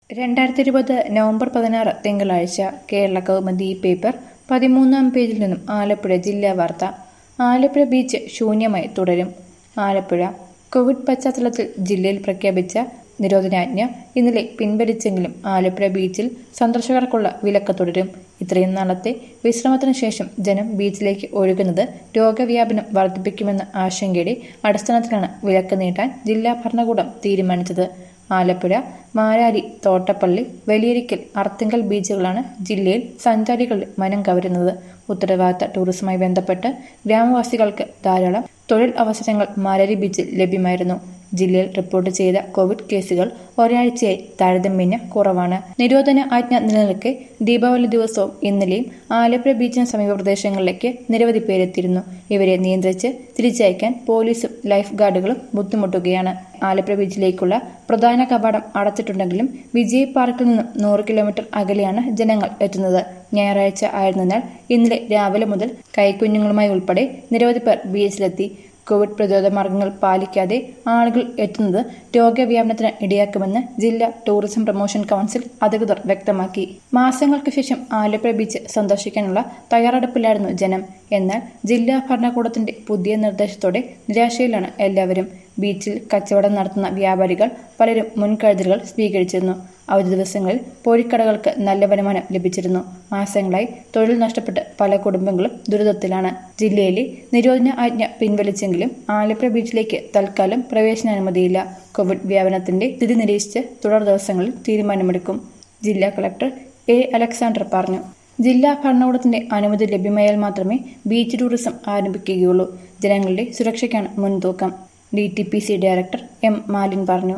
രണ്ടായിരത്തി ഇരുപത് നവംബർ പതിനാറ് തിങ്കളാഴ്ച കേരള കൗമുദി പേപ്പർ പതിമൂന്നാം പേജിൽ നിന്നും ആലപ്പുഴ ജില്ലാ വാർത്ത ആലപ്പുഴ ബീച്ച് ശൂന്യമായി തുടരും ആലപ്പുഴ കോവിഡ് പശ്ചാത്തലത്തിൽ ജില്ലയിൽ പ്രഖ്യാപിച്ച നിരോധനാജ്ഞ ഇന്നലെ പിൻവലിച്ചെങ്കിലും ആലപ്പുഴ ബീച്ചിൽ സന്ദർശകർക്കുള്ള വിലക്ക് തുടരും ഇത്രയും നാളത്തെ വിശ്രമത്തിന് ശേഷം ജനം ബീച്ചിലേക്ക് ഒഴുകുന്നത് രോഗവ്യാപനം വർദ്ധിപ്പിക്കുമെന്ന ആശങ്കയുടെ അടിസ്ഥാനത്തിലാണ് വിലക്ക് നീട്ടാൻ ജില്ലാ ഭരണകൂടം തീരുമാനിച്ചത് ആലപ്പുഴ മാരാരി തോട്ടപ്പള്ളി വലിയരിക്കൽ അർത്തിങ്കൽ ബീച്ചുകളാണ് ജില്ലയിൽ സഞ്ചാരികളുടെ മനം കവരുന്നത് ഉത്തരവാദിത്ത ടൂറിസവുമായി ബന്ധപ്പെട്ട് ഗ്രാമവാസികൾക്ക് ധാരാളം തൊഴിൽ അവസരങ്ങൾ മാരാരി ബീച്ചിൽ ലഭ്യമായിരുന്നു ജില്ലയിൽ റിപ്പോർട്ട് ചെയ്ത കോവിഡ് കേസുകൾ ഒരാഴ്ചയായി താരതമ്യേന കുറവാണ് നിരോധന ആജ്ഞ നിലനിൽക്കെ ദീപാവലി ദിവസവും ഇന്നലെയും ആലപ്പുഴ ബീച്ചിന് സമീപ പ്രദേശങ്ങളിലേക്ക് നിരവധി പേരെത്തിയിരുന്നു ഇവരെ നിയന്ത്രിച്ച് തിരിച്ചയക്കാൻ പോലീസും ലൈഫ് ഗാർഡുകളും ബുദ്ധിമുട്ടുകയാണ് ആലപ്പുഴ ബീച്ചിലേക്കുള്ള പ്രധാന കവാടം അടച്ചിട്ടുണ്ടെങ്കിലും വിജയ് പാർക്കിൽ നിന്നും നൂറ് കിലോമീറ്റർ അകലെയാണ് ജനങ്ങൾ എത്തുന്നത് ഞായറാഴ്ച ആയിരുന്നതിനാൽ ഇന്നലെ രാവിലെ മുതൽ കൈക്കുഞ്ഞുങ്ങളുമായി ഉൾപ്പെടെ നിരവധി പേർ ബീച്ചിലെത്തി കോവിഡ് പ്രതിരോധ മാർഗങ്ങൾ പാലിക്കാതെ ആളുകൾ എത്തുന്നത് രോഗവ്യാപനത്തിന് ഇടയാക്കുമെന്ന് ജില്ലാ ടൂറിസം പ്രൊമോഷൻ കൗൺസിൽ അധികൃതർ വ്യക്തമാക്കി മാസങ്ങൾക്ക് ശേഷം ആലപ്പുഴ ബീച്ച് സന്ദർശിക്കാനുള്ള തയ്യാറെടുപ്പിലായിരുന്നു ജനം എന്നാൽ ജില്ലാ ഭരണകൂടത്തിന്റെ പുതിയ നിർദ്ദേശത്തോടെ നിരാശയിലാണ് എല്ലാവരും ബീച്ചിൽ കച്ചവടം നടത്തുന്ന വ്യാപാരികൾ പലരും മുൻകരുതലുകൾ സ്വീകരിച്ചിരുന്നു അവധി ദിവസങ്ങളിൽ പോഴിക്കടകൾക്ക് നല്ല വരുമാനം ലഭിച്ചിരുന്നു മാസങ്ങളായി തൊഴിൽ നഷ്ടപ്പെട്ട് പല കുടുംബങ്ങളും ദുരിതത്തിലാണ് ജില്ലയിലെ നിരോധന ആജ്ഞ പിൻവലിച്ചെങ്കിലും ആലപ്പുഴ ബീച്ചിലേക്ക് തൽക്കാലം പ്രവേശനാനുമതിയില്ല കോവിഡ് വ്യാപനത്തിന്റെ സ്ഥിതി നിരീക്ഷിച്ച് തുടർ ദിവസങ്ങളിൽ തീരുമാനമെടുക്കും ജില്ലാ കളക്ടർ എ അലക്സാണ്ടർ പറഞ്ഞു ജില്ലാ ഭരണകൂടത്തിന്റെ അനുമതി ലഭ്യമായാൽ മാത്രമേ ബീച്ച് ടൂറിസം ആരംഭിക്കുകയുള്ളൂ ജനങ്ങളുടെ സുരക്ഷയ്ക്കാണ് മുൻതൂക്കം D T P C director M മാലിൻ പറഞ്ഞു